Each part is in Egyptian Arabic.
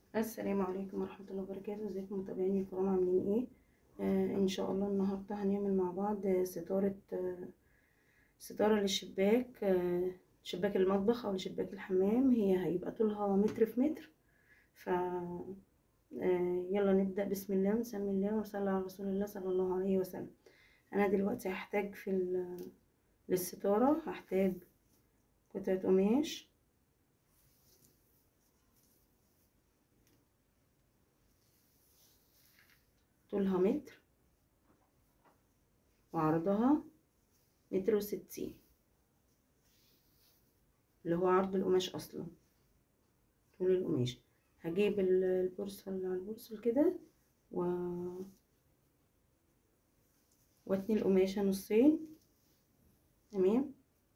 السلام عليكم ورحمة الله وبركاته ازيكم متابعيني الكرام عاملين ايه آه ان شاء الله النهاردة هنعمل مع بعض ستارة آه ستارة للشباك آه شباك المطبخ او لشباك الحمام هي هيبقى طولها متر في متر ف آه يلا نبدأ بسم الله ونسمي الله ونصلي على رسول الله صلى الله عليه وسلم انا دلوقتي هحتاج في للستارة هحتاج قطعة قماش طولها متر وعرضها متر وستين اللي هو عرض القماش اصلا طول القماش هجيب البورصة اللي على البورصة كده و واتني القماشة نصين تمام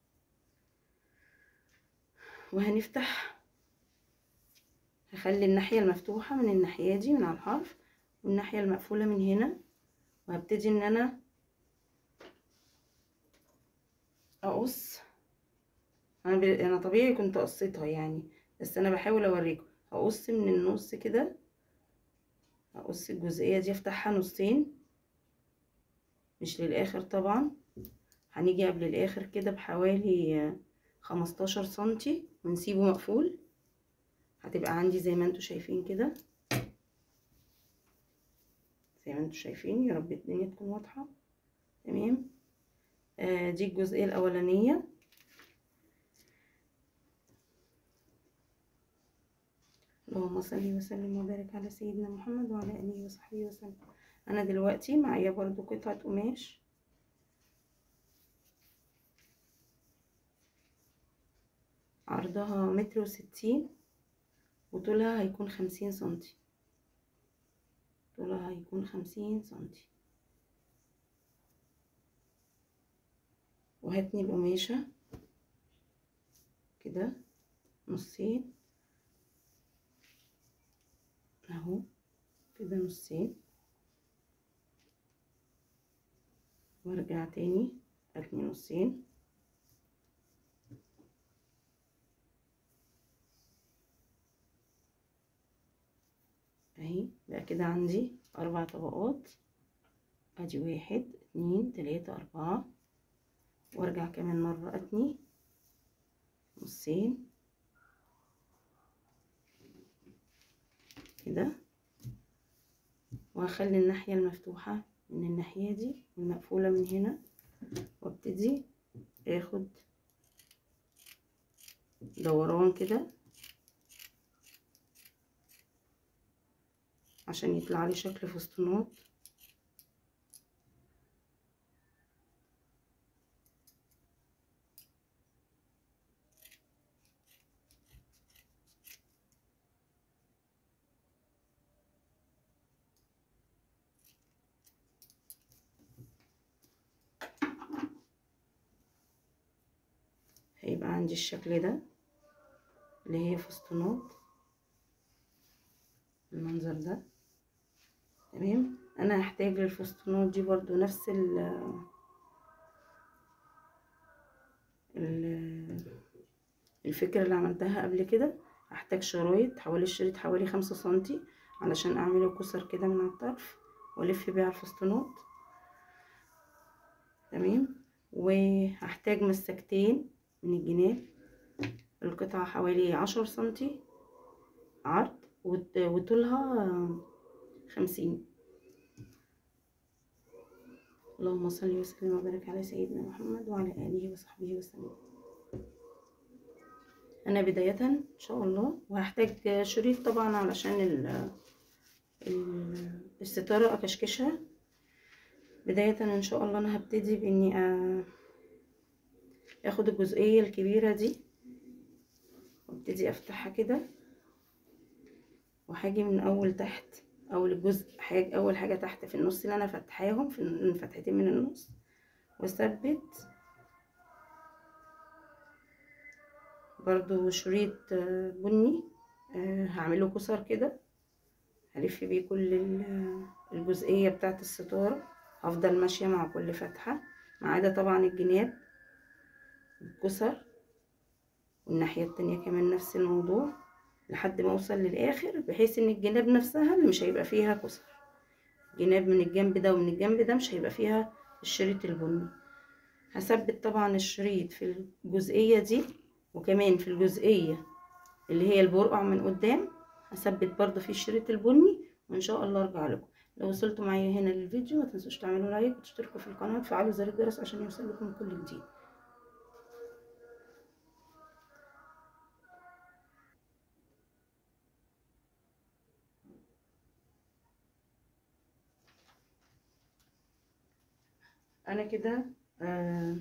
وهنفتح هخلي الناحية المفتوحة من الناحية دي من على الحرف والناحية المقفولة من هنا وهبتدي ان انا اقص انا, ب... أنا طبيعي كنت قصيتها يعني بس انا بحاول اوريكم هقص من النص كده هقص الجزئية دي افتحها نصين مش للاخر طبعا هنيجي قبل الاخر كده بحوالي خمستاشر سنتي ونسيبه مقفول هتبقى عندي زي ما انتوا شايفين كده زي ما انتوا شايفين يا رب الدنيا تكون واضحه تمام آه دي الجزئيه الاولانيه اللهم صل وسلم وبارك على سيدنا محمد وعلى اله وصحبه وسلم انا دلوقتي معايا برضو قطعه قماش عرضها متر وستين وطولها هيكون خمسين سنتي طولها هيكون خمسين سنتي وهتني القماشة كده نصين اهو كده نصين وارجع تاني اتني نصين اهي بقى كده عندي اربع طبقات ادي واحد اتنين تلاتة اربعة وارجع كمان مرة اتني نصين كده وهخلي الناحية المفتوحة من الناحية دي والمقفولة من هنا وابتدي اخد دوران كده عشان يطلع لي شكل فستونات هيبقى عندي الشكل ده اللي هي فستونات المنظر ده تمام انا هحتاج للفستونات دي برضو نفس ال الفكرة اللي عملتها قبل كده هحتاج شرايط حوالي الشريط حوالي خمسة سنتي علشان اعمله كسر كده من على الطرف والف بيه على الفستونات تمام وهحتاج مسكتين من الجناب القطعة حوالي عشر سنتي عرض وطولها خمسين اللهم صل وسلم وبارك على سيدنا محمد وعلى آله وصحبه وسلم أنا بداية إن شاء الله وهحتاج شريط طبعا علشان ال الستارة أكشكشها بداية إن شاء الله أنا هبتدي بإني اخد الجزئية الكبيرة دي وابتدي افتحها كده وهاجي من اول تحت اول الجزء حاجة اول حاجة تحت في النص اللي انا فتحاهم في الفتحتين من النص واثبت برضو شريط بني هعمله كسر كده هلف بيه كل الجزئية بتاعت الستارة هفضل ماشية مع كل فتحة ما عدا طبعا الجناب الكسر والناحية التانية كمان نفس الموضوع لحد ما اوصل للاخر بحيث ان الجناب نفسها اللي مش هيبقى فيها كسر جناب من الجنب ده ومن الجنب ده مش هيبقى فيها الشريط البني هثبت طبعا الشريط في الجزئية دي وكمان في الجزئية اللي هي البرقع من قدام هثبت برضو في الشريط البني وان شاء الله ارجع لكم لو وصلتوا معايا هنا للفيديو ما تنسوش تعملوا لايك وتشتركوا في القناة وتفعلوا زر الجرس عشان يوصل لكم كل جديد انا كده آه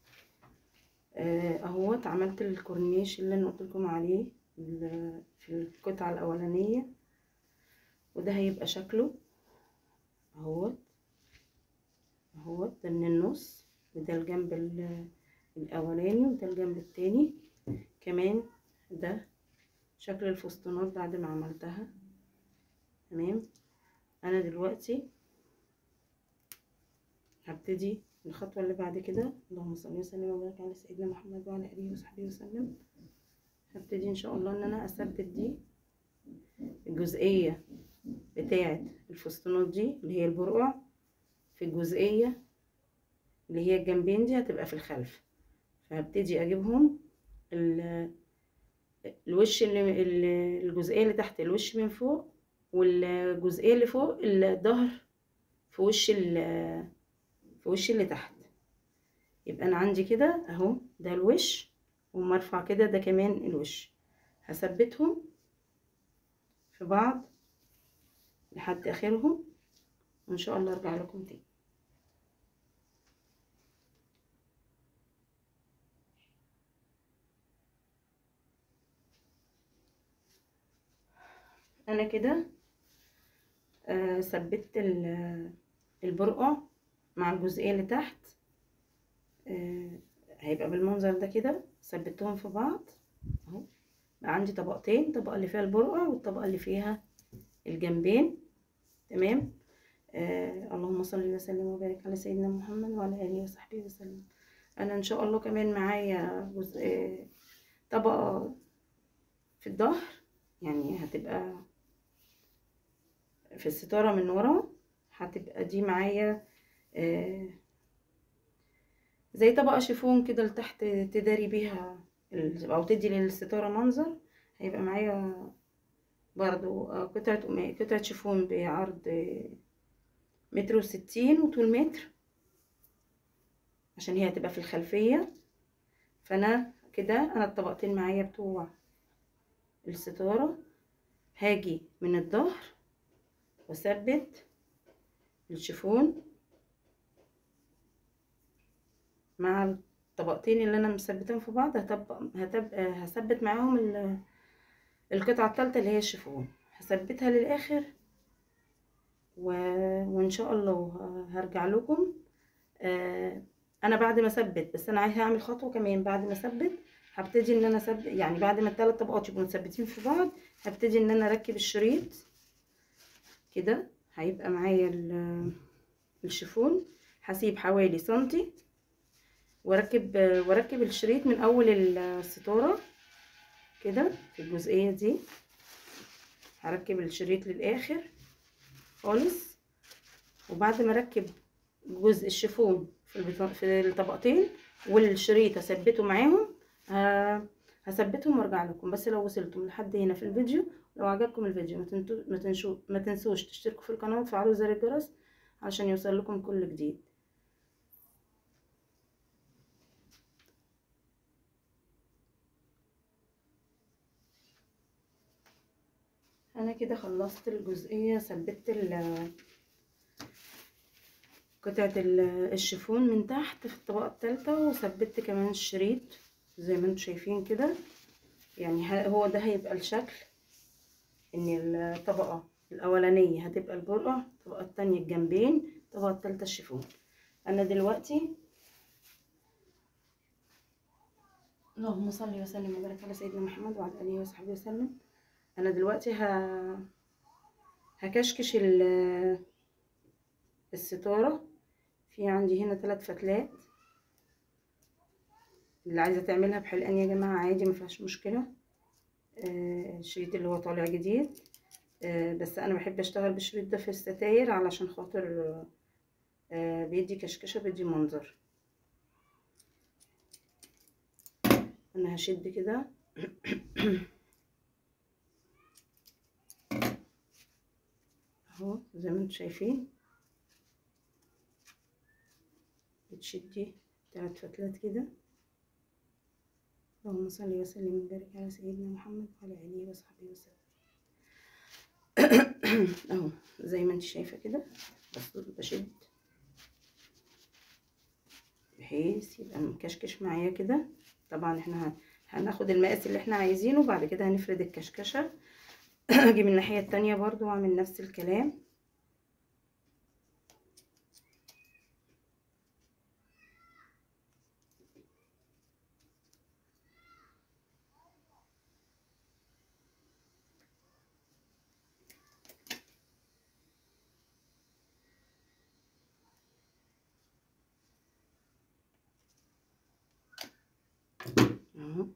آه اهوت عملت الكورنيش اللي انا قلت لكم عليه في القطعه الاولانيه وده هيبقى شكله اهوت اهوت ده من النص وده الجنب الاولاني وده الجنب التاني كمان ده شكل الفستونات بعد ما عملتها تمام انا دلوقتي هبتدي الخطوة اللي بعد كده اللهم صل وسلم وبارك على سيدنا محمد وعلى آله وصحبه وسلم هبتدي إن شاء الله إن أنا أثبت دي الجزئية بتاعة الفستونات دي اللي هي البرقع في الجزئية اللي هي الجنبين دي هتبقى في الخلف فهبتدي أجيبهم الوش اللي الجزئية اللي تحت الوش من فوق والجزئية اللي فوق الظهر في وش في وش اللي تحت يبقى انا عندي كده اهو ده الوش ومرفع كده ده كمان الوش هثبتهم في بعض لحد اخرهم وان شاء الله ارجع لكم تاني انا كده آه ثبت البرقع مع الجزئية اللي تحت آه هيبقى بالمنظر ده كده ثبتهم في بعض اهو بقى عندي طبقتين طبقة اللي فيها البرقع والطبقة اللي فيها الجنبين تمام آه اللهم صل وسلم وبارك على سيدنا محمد وعلى اله وصحبه وسلم انا ان شاء الله كمان معايا جزء آه طبقة في الظهر يعني هتبقى في الستارة من ورا هتبقى دي معايا آه زي طبقة شيفون كده لتحت تداري بيها او تدي للستارة منظر هيبقى معايا برضو قطعة قطعة شيفون بعرض متر وستين وطول متر عشان هي هتبقى في الخلفية فانا كده انا الطبقتين معايا بتوع الستارة هاجي من الظهر واثبت الشيفون مع الطبقتين اللي انا مثبتهم في بعض هطبق هتب... هثبت معاهم ال... القطعه الثالثه اللي هي الشيفون هثبتها للاخر و... وان شاء الله هرجع لكم آه انا بعد ما اثبت بس انا عايزه اعمل خطوه كمان بعد ما اثبت هبتدي ان انا اثبت يعني بعد ما الثلاث طبقات يبقوا مثبتين في بعض هبتدي ان انا اركب الشريط كده هيبقى معايا الشيفون هسيب حوالي سنتي واركب واركب الشريط من اول الستاره كده في الجزئيه دي هركب الشريط للاخر خالص وبعد ما اركب جزء الشيفون في في الطبقتين والشريط هثبته معاهم هثبتهم وارجع لكم بس لو وصلتم لحد هنا في الفيديو لو عجبكم الفيديو ما, تنتو... ما, تنشو... ما تنسوش تشتركوا في القناه وتفعلوا زر الجرس عشان يوصل لكم كل جديد انا كده خلصت الجزئيه ثبت قطعه الشيفون من تحت في الطبقه الثالثه وثبت كمان الشريط زي ما انتم شايفين كده يعني هو ده هيبقى الشكل ان الطبقه الاولانيه هتبقى البرقع الطبقه الثانيه الجنبين الطبقه الثالثه الشيفون انا دلوقتي اللهم صل وسلم وبارك على سيدنا محمد وعلى اله وصحبه وسلم انا دلوقتي ه... هكشكش الستاره في عندي هنا ثلاث فتلات اللي عايزه تعملها بحلقان يا جماعه عادي مفيهاش مشكله آه الشريط اللي هو طالع جديد آه بس انا بحب اشتغل بالشريط ده في الستاير علشان خاطر آه بيدي كشكشه بيدي منظر انا هشد كده اهو زي ما انتم شايفين بتشدي تلات فتلات كده اللهم صل وسلم وبارك على سيدنا محمد وعلى اله وصحبه وسلم اهو زي ما انت شايفه كده بس بشد بحيث يبقى مكشكش معايا كده طبعا احنا هناخد المقاس اللي احنا عايزينه وبعد كده هنفرد الكشكشه اجي من الناحيه التانية برضو واعمل نفس الكلام اهو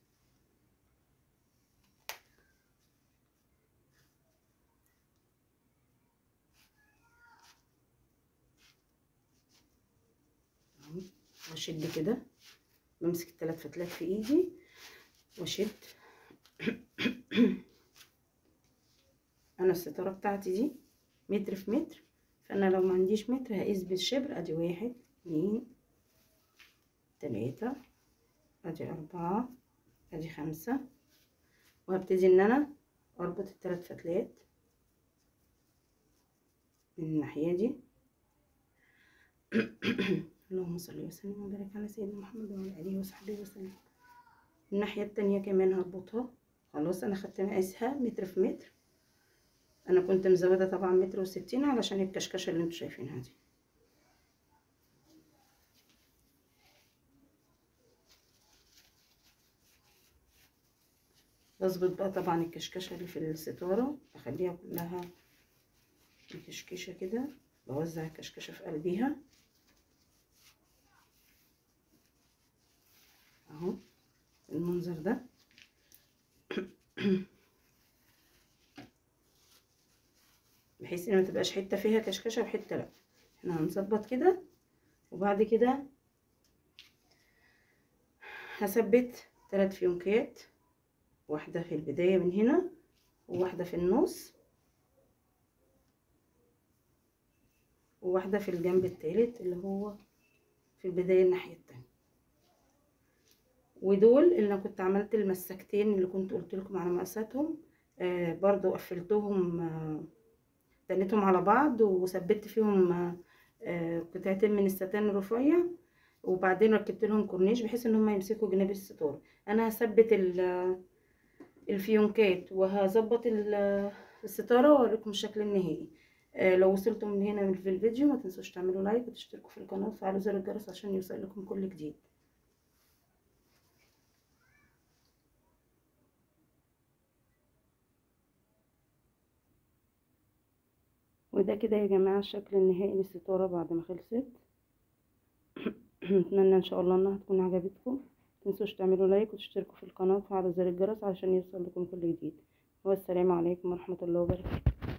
واشد كده بمسك الثلاث فتلات في ايدي واشد انا الستاره بتاعتي دي متر في متر فانا لو ما عنديش متر هقيس بالشبر ادي واحد اتنين تلاتة ادي اربعة ادي خمسة وهبتدي ان انا اربط الثلاث فتلات من الناحية دي اللهم صل وسلم وبارك على سيدنا محمد وعلى اله وصحبه وسلم الناحيه التانية كمان هربطها خلاص انا خدت مقاسها متر في متر انا كنت مزوده طبعا متر وستين علشان الكشكشه اللي انتوا شايفينها دي بظبط بقى طبعا الكشكشه اللي في الستاره بخليها كلها مكشكشه كده بوزع الكشكشه في قلبيها اهو المنظر ده بحيث ان ما تبقاش حته فيها كشكشه وحته لا احنا هنظبط كده وبعد كده هثبت ثلاث فيونكات واحده في البدايه من هنا وواحده في النص وواحده في الجنب التالت اللي هو في البدايه الناحيه التانية ودول اللي انا كنت عملت المسكتين اللي كنت قلت لكم على مقاساتهم آه برضو قفلتهم آه تنيتهم على بعض وثبت فيهم آه آه قطعتين من الستان الرفيع وبعدين ركبت لهم كورنيش بحيث ان هم يمسكوا جناب الستاره انا هثبت الفيونكات وهظبط الستاره واوريكم الشكل النهائي آه لو وصلتم من هنا في الفيديو ما تنسوش تعملوا لايك وتشتركوا في القناه وتفعلوا زر الجرس عشان يوصل لكم كل جديد وده كده يا جماعة الشكل النهائي للستارة بعد ما خلصت اتمنى ان شاء الله انها تكون عجبتكم متنسوش تعملوا لايك وتشتركوا في القناة وتفعلوا زر الجرس علشان يوصل لكم كل جديد والسلام عليكم ورحمة الله وبركاته